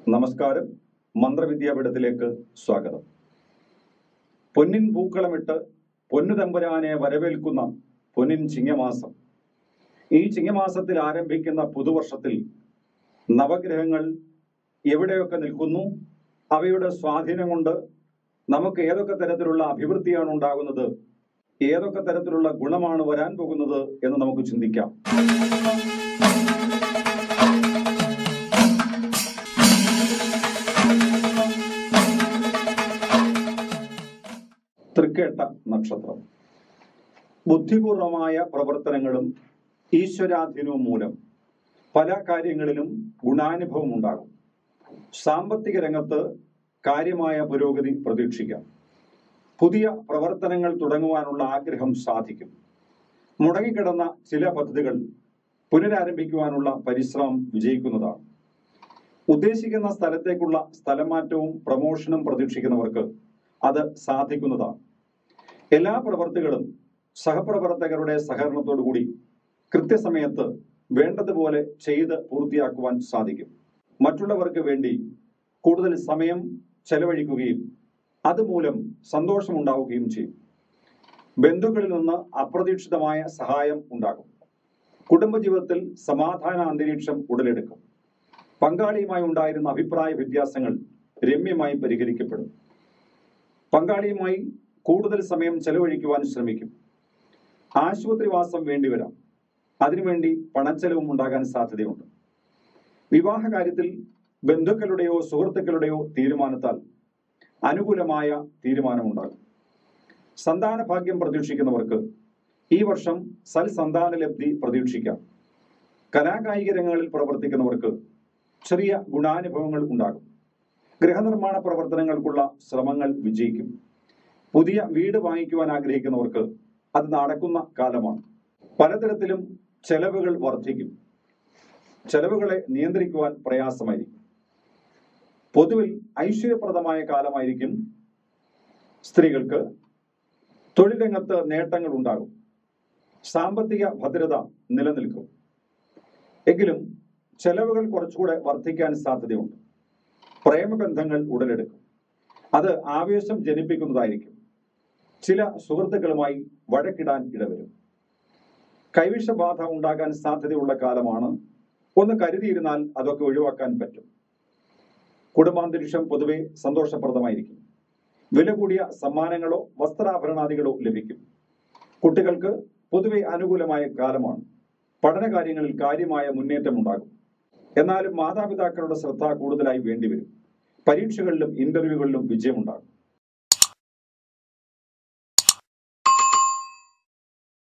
നമസ്കാരം മന്ത്രവിദ്യാപീഠത്തിലേക്ക് സ്വാഗതം പൊന്നിൻ പൂക്കളമിട്ട് പൊന്നു തമ്പുരാനെ വരവേൽക്കുന്ന പൊന്നിൻ ചിങ്ങമാസം ഈ ചിങ്ങമാസത്തിൽ ആരംഭിക്കുന്ന പുതുവർഷത്തിൽ നവഗ്രഹങ്ങൾ എവിടെയൊക്കെ നിൽക്കുന്നു അവയുടെ സ്വാധീനം കൊണ്ട് നമുക്ക് ഏതൊക്കെ തരത്തിലുള്ള അഭിവൃദ്ധിയാണ് ഉണ്ടാകുന്നത് ഏതൊക്കെ തരത്തിലുള്ള ഗുണമാണ് വരാൻ പോകുന്നത് എന്ന് നമുക്ക് ചിന്തിക്കാം തൃക്കേട്ട നക്ഷത്രം ബുദ്ധിപൂർവമായ പ്രവർത്തനങ്ങളും ഈശ്വരാധീനവും മൂലം പല കാര്യങ്ങളിലും ഗുണാനുഭവം ഉണ്ടാകും സാമ്പത്തിക രംഗത്ത് കാര്യമായ പുരോഗതി പ്രതീക്ഷിക്കാം പുതിയ പ്രവർത്തനങ്ങൾ തുടങ്ങുവാനുള്ള ആഗ്രഹം സാധിക്കും മുടങ്ങിക്കിടന്ന ചില പദ്ധതികൾ പുനരാരംഭിക്കുവാനുള്ള പരിശ്രമം വിജയിക്കുന്നതാണ് ഉദ്ദേശിക്കുന്ന സ്ഥലത്തേക്കുള്ള സ്ഥലമാറ്റവും പ്രമോഷനും പ്രതീക്ഷിക്കുന്നവർക്ക് അത് സാധിക്കുന്നതാണ് എല്ലാ പ്രവർത്തികളും സഹപ്രവർത്തകരുടെ സഹകരണത്തോടുകൂടി കൃത്യസമയത്ത് വേണ്ടതുപോലെ ചെയ്ത് പൂർത്തിയാക്കുവാൻ സാധിക്കും മറ്റുള്ളവർക്ക് വേണ്ടി കൂടുതൽ സമയം ചെലവഴിക്കുകയും അതുമൂലം സന്തോഷമുണ്ടാവുകയും ചെയ്യും ബന്ധുക്കളിൽ നിന്ന് അപ്രതീക്ഷിതമായ സഹായം ഉണ്ടാകും കുടുംബജീവിതത്തിൽ സമാധാന അന്തരീക്ഷം ഉടലെടുക്കും പങ്കാളിയുമായി ഉണ്ടായിരുന്ന അഭിപ്രായ വ്യത്യാസങ്ങൾ രമ്യമായി പരിഹരിക്കപ്പെടും പങ്കാളിയുമായി കൂടുതൽ സമയം ചെലവഴിക്കുവാൻ ശ്രമിക്കും ആശുപത്രിവാസം വേണ്ടിവരാം അതിനുവേണ്ടി പണച്ചെലവും ഉണ്ടാകാൻ സാധ്യതയുണ്ട് വിവാഹ കാര്യത്തിൽ ബന്ധുക്കളുടെയോ സുഹൃത്തുക്കളുടെയോ തീരുമാനത്താൽ അനുകൂലമായ തീരുമാനമുണ്ടാകും സന്താന ഭാഗ്യം പ്രതീക്ഷിക്കുന്നവർക്ക് ഈ വർഷം സൽസന്താന ലബ്ധി പ്രതീക്ഷിക്കാം കലാകായിക രംഗങ്ങളിൽ പ്രവർത്തിക്കുന്നവർക്ക് ചെറിയ ഗുണാനുഭവങ്ങൾ ഉണ്ടാകും ഗൃഹനിർമ്മാണ പ്രവർത്തനങ്ങൾക്കുള്ള ശ്രമങ്ങൾ വിജയിക്കും പുതിയ വീട് വാങ്ങിക്കുവാൻ ആഗ്രഹിക്കുന്നവർക്ക് അത് നടക്കുന്ന കാലമാണ് പലതരത്തിലും ചെലവുകൾ വർദ്ധിക്കും ചെലവുകളെ നിയന്ത്രിക്കുവാൻ പ്രയാസമായിരിക്കും പൊതുവിൽ ഐശ്വര്യപ്രദമായ കാലമായിരിക്കും സ്ത്രീകൾക്ക് തൊഴിൽ രംഗത്ത് നേട്ടങ്ങൾ ഉണ്ടാകും സാമ്പത്തിക ഭദ്രത നിലനിൽക്കും എങ്കിലും ചെലവുകൾ കുറച്ചുകൂടെ വർദ്ധിക്കാൻ സാധ്യതയുണ്ട് പ്രേമബന്ധങ്ങൾ ഉടലെടുക്കും അത് ആവേശം ജനിപ്പിക്കുന്നതായിരിക്കും ചില സുഹൃത്തുക്കളുമായി വഴക്കിടാൻ ഇടവരും കൈവിഷബാധ ഉണ്ടാകാൻ സാധ്യതയുള്ള കാലമാണ് ഒന്ന് കരുതിയിരുന്നാൽ അതൊക്കെ ഒഴിവാക്കാൻ പറ്റും കുടുംബാന്തരീക്ഷം പൊതുവെ സന്തോഷപ്രദമായിരിക്കും വില കൂടിയ സമ്മാനങ്ങളോ വസ്ത്രാഭരണാദികളോ ലഭിക്കും കുട്ടികൾക്ക് പൊതുവെ അനുകൂലമായ കാലമാണ് പഠന കാര്യങ്ങളിൽ കാര്യമായ മുന്നേറ്റം ഉണ്ടാകും എന്നാലും മാതാപിതാക്കളുടെ ശ്രദ്ധ കൂടുതലായി വേണ്ടിവരും പരീക്ഷകളിലും ഇന്റർവ്യൂകളിലും വിജയമുണ്ടാകും